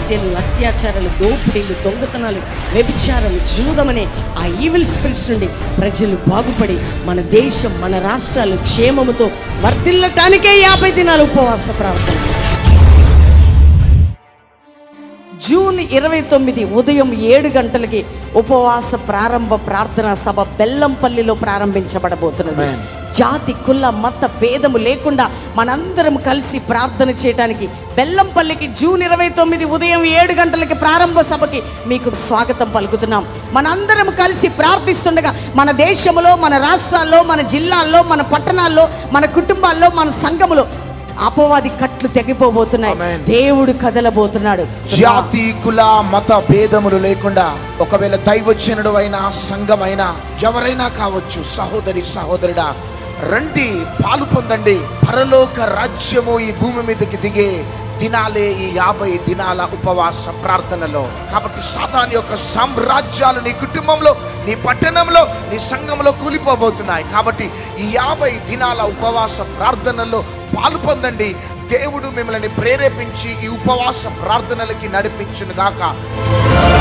హత్యలు అత్యాచారాలు దోపిడీలు దొంగతనాలు వ్యభిచారాలు జూదమనే ఆ ఈవిల్ స్పిరిట్స్ నుండి ప్రజలు బాగుపడి మన దేశం మన రాష్ట్రాలు క్షేమముతో వర్ధిల్లటానికే యాభై దినాలు ఉపవాస ప్రార్థన జూన్ ఇరవై తొమ్మిది ఉదయం ఏడు గంటలకి ఉపవాస ప్రారంభ ప్రార్థనా సభ బెల్లంపల్లిలో ప్రారంభించబడబోతున్నది Amen. జాతి కుల మత భేదము లేకుండా మనందరం కలిసి ప్రార్థన చేయడానికి బెల్లంపల్లికి జూన్ ఇరవై తొమ్మిది ఉదయం ఏడు గంటలకి ప్రారంభ సభకి మీకు స్వాగతం పలుకుతున్నాం మనందరం కలిసి ప్రార్థిస్తుండగా మన దేశంలో మన రాష్ట్రాల్లో మన జిల్లాల్లో మన పట్టణాల్లో మన కుటుంబాల్లో మన సంఘములో అపవాది కట్లు తెగిపోబోతున్నాయి Amen. దేవుడు కదలబోతున్నాడు జాతి కుల మత భేదములు లేకుండా ఒకవేళ దైవజనుడు అయినా సంఘమైనా ఎవరైనా కావచ్చు సహోదరి సహోదరుడా రండి పాలు పొందండి పరలోక రాజ్యము ఈ భూమి మీదకి దిగే దినాలే ఈ యాభై దినాల ఉపవాస ప్రార్థనలో కాబట్టి సాతాన్ యొక్క సామ్రాజ్యాలు నీ కుటుంబంలో నీ పట్టణంలో నీ సంఘంలో కూలిపోబోతున్నాయి కాబట్టి ఈ యాభై దినాల ఉపవాస ప్రార్థనలో పాలు పొందండి దేవుడు మిమ్మల్ని ప్రేరేపించి ఈ ఉపవాస ప్రార్థనలకి నడిపించును గాక